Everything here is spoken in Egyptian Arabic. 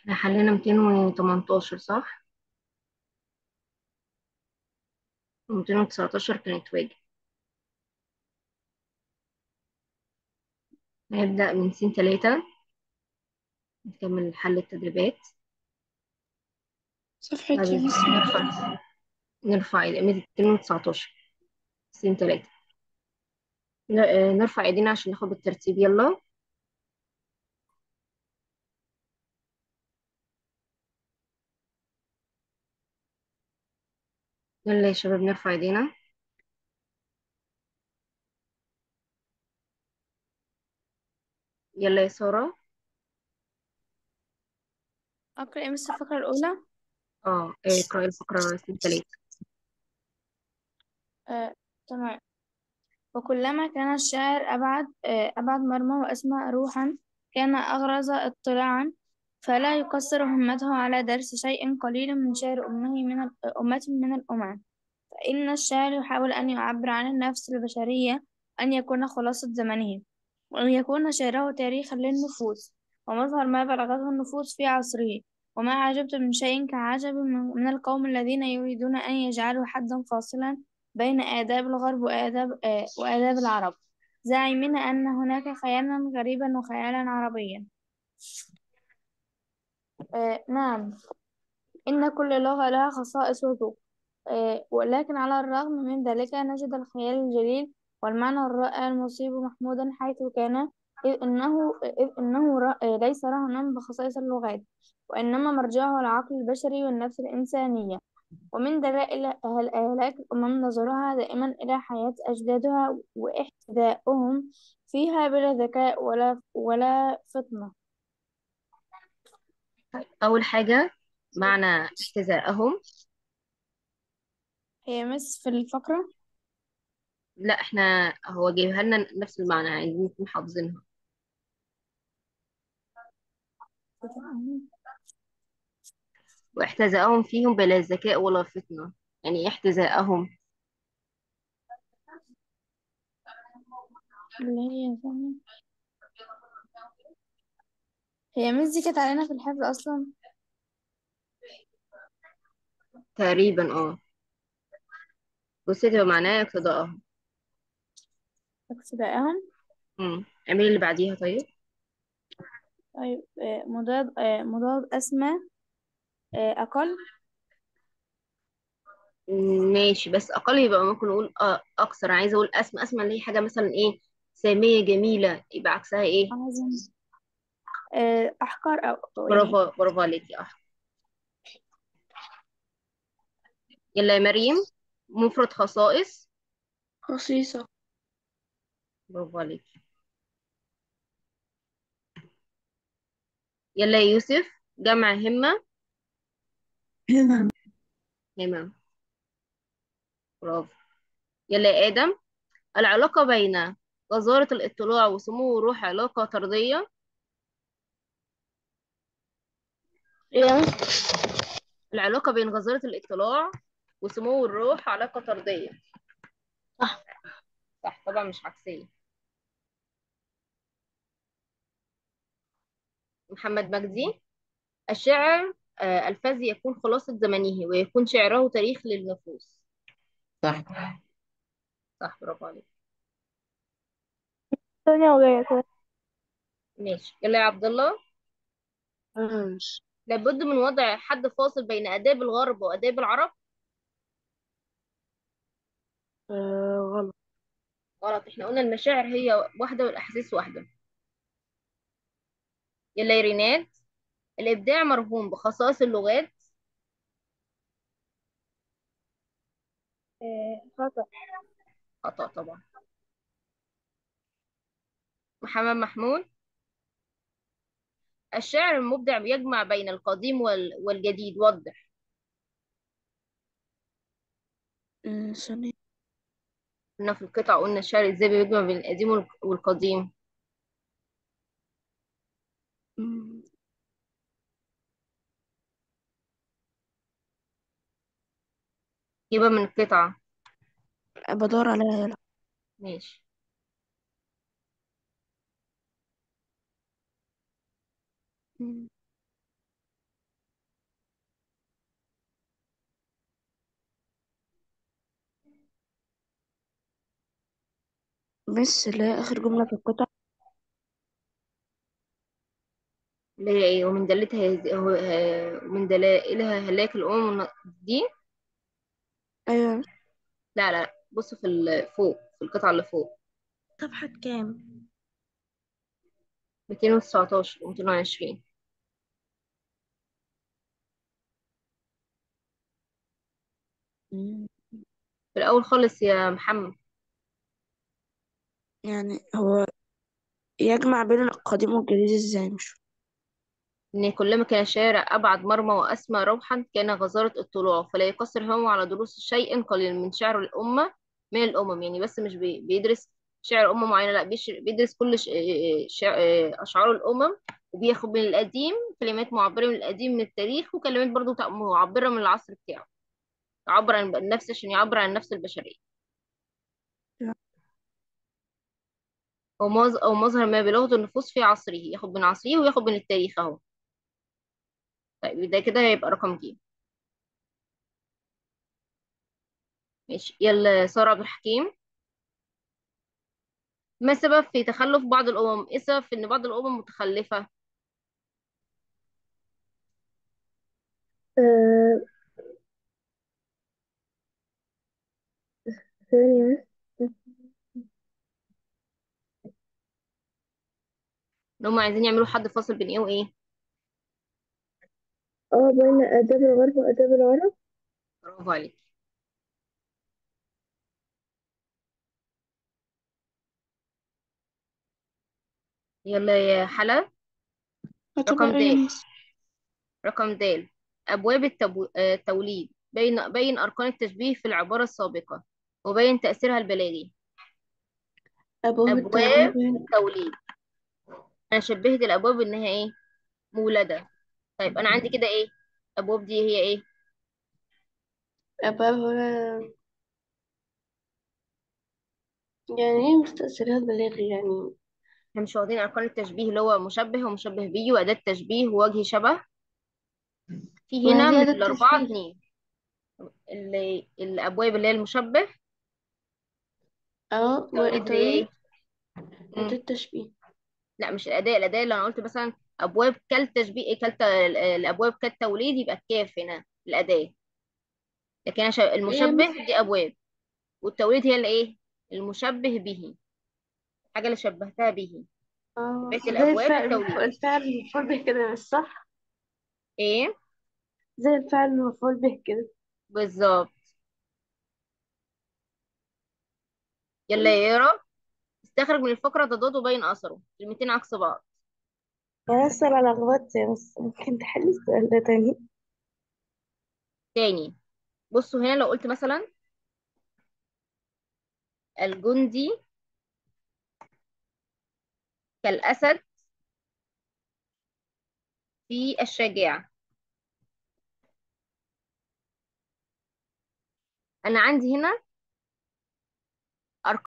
احنا حلينا 218 صح 219 كانت واجب هنبدأ من سين تلاتة نكمل حل التدريبات صفحة بعد كام كده نرفع نرفع ايدينا 219 سين تلاتة ن- آه، نرفع ايدينا عشان ناخد بالترتيب يلا يلا يا شباب نرفع ايدينا يلا يا سارة أقرأ إيه بس الفقرة الأولى اه آه، اقرأي الفقرة سين تلاتة آه، تمام وكلما كان الشاعر أبعد آه، أبعد مرمى وأسمى روحا كان أغرز اطلاعا فلا يقصر همته على درس شيء قليل من شعر أمه من ال- أمة من الأمم فإن الشاعر يحاول أن يعبر عن النفس البشرية أن يكون خلاصة زمنه وأن يكون شعره تاريخا للنفوس ومظهر ما بلغته النفوس في عصره وما عجبت من شيء كعجب من من القوم الذين يريدون أن يجعلوا حدا فاصلا بين آداب الغرب وآداب آه، وآداب العرب زاعمين أن هناك خيالا غريبا وخيالا عربيا آه، نعم إن كل لغة لها خصائص وذوق آه، ولكن على الرغم من ذلك نجد الخيال الجليل والمعنى الرائع المصيب محمودا حيث كان إذ إنه إذ إنه ر- آه، ليس رهنا بخصائص اللغات وإنما مرجعه العقل البشري والنفس الإنسانية ومن دلائل هل- هلاك الأمم نظرها دائما إلى حياة أجدادها واحتذاؤهم فيها بلا ذكاء ولا ولا فطنة أول حاجة معنى احتذائهم هي مس في الفقرة لا احنا هو جايبها لنا نفس المعنى عايزين نكون حافظينها واحتذائهم فيهم بلا ذكاء ولا فطنة يعني ايه احتذائهم اللي هي هي مس دي كانت علينا في الحفظ أصلا تقريبا اه بصي تبقى معناها اقتضاءهم اقتدائهم امم اعملي اللي بعديها طيب طيب آه، مضاد آه، مضاد أسمى آه، أقل ماشي بس اقل يبقى ممكن نقول آه اكثر عايزه اقول اسمى اسمى اللي هي حاجه مثلا ايه ساميه جميله يبقى عكسها ايه أعظم آه، أحقر أو أو يعني برافو برافو عليكي اه يلا يا مريم مفرد خصائص خصيصة برافو عليكي يلا يا يوسف جمع همه همم همم برافو يلا يا ادم العلاقه بين جزاره الاطلاع وسمو الروح علاقه طرديه يعني العلاقه بين جزاره الاطلاع وسمو الروح علاقه طرديه صح صح طبعا مش عكسيه محمد مجدي الشاعر آه، الفذ يكون خلاصة زمنه ويكون شعره تاريخ للنفوس صح صح برافو عليك ثانية وجاية كده ماشي يلا يا عبد الله ماشي لابد من وضع حد فاصل بين آداب الغرب وآداب العرب آه غلط غلط احنا قلنا المشاعر هي واحدة والأحاسيس واحدة يلا يا ريناد الإبداع مرهون بخصائص اللغات آه خطأ خطأ طبعا محمد محمود الشاعر المبدع يجمع بين القديم وال- والجديد وضح آه ثانية قلنا في القطع قلنا الشاعر ازاي بيجمع بين القديم والق- والقديم مم. يبقى من القطعة بدور عليها يلا ماشي مم. مس اللي هي آخر جملة في القطعة اللي هي ايه ومن دلتها يهز- هو- ه- ومن دلائلها هلاك الأمم والن- دي أيوة لا لا لا بص في ال- فوق في القطعة اللي فوق صفحة كام؟ 219 و 220 مم. في الأول خالص يا محمد يعني هو يجمع بين القديم والجديد ازاي مش فاهمة. إن كلما كان الشارع أبعد مرمى وأسمى روحا كان غزارة اطلاعه فلا يقصر همه على دروس شيء قليل من شعر الأمة من الأمم يعني بس مش بي- بيدرس شعر أمة معينة لا بيش- بيدرس كل ش- شع- أشعار الأمم وبياخد من القديم كلمات معبرة من القديم من التاريخ وكلمات برضو تع- معبرة من العصر بتاعه يعبر عن النفس عشان يعبر عن النفس البشرية أو مظ- أو مظهر ما بلغة النفوس في عصره ياخد من عصره وياخد من التاريخ أهو طيب ده كده هيبقى رقم ج ماشي يلا سارة عبد الحكيم ما السبب في تخلف بعض الأمم؟ إيه السبب في إن بعض الأمم متخلفة؟ آه، ثانية بس. إن هم عايزين يعملوا حد فاصل بين إيه وإيه؟ اه بين آداب الغرب وآداب العرب برافو عليك يلا يا حلا هتبقى رقم ايه د مس رقم د أبواب التبو... آه، التوليد بين بين أركان التشبيه في العبارة السابقة وبين تأثيرها البلاغي أبواب أبواب التوليد التوليد أنا شبهت الأبواب إنها إيه؟ مولدة طيب أنا عندي كده إيه؟ أبواب دي هي إيه؟ أبواب هنا يعني ايه مستأثرات بلاغي يعني احنا مش واخدين أركان التشبيه اللي هو مشبه ومشبه به وأداة تشبيه ووجه شبه في ما هنا هي من دي أداة الأربعة تشبيه اتنين اللي الأبواب اللي هي المشبه اه التوليد اللي هي والتوليد إيه؟ مم. أداة تشبيه لا مش الأداة الأداة اللي أنا قلت مثلا أبواب كالتشبيه إيه كالت الأبواب كالتوليد يبقى الكاف هنا الأداة لكن أنا شا- ايه المشبه دي أبواب والتوليد هي اللي إيه؟ المشبه به الحاجة اللي شبهتها به اه بقيت زي الأبواب الفعل التوليد الفعل المفعول به كده مش صح إيه؟ زي الفعل المفعول به كده بالظبط يلا يا يارا استخرج من الفقرة تضاد وبين أثره كلمتين عكس بعض أنا أسأل على لخبطتي بس ممكن تحلي السؤال ده تاني تاني بصوا هنا لو قلت مثلا الجندي كالأسد في الشجاعة أنا عندي هنا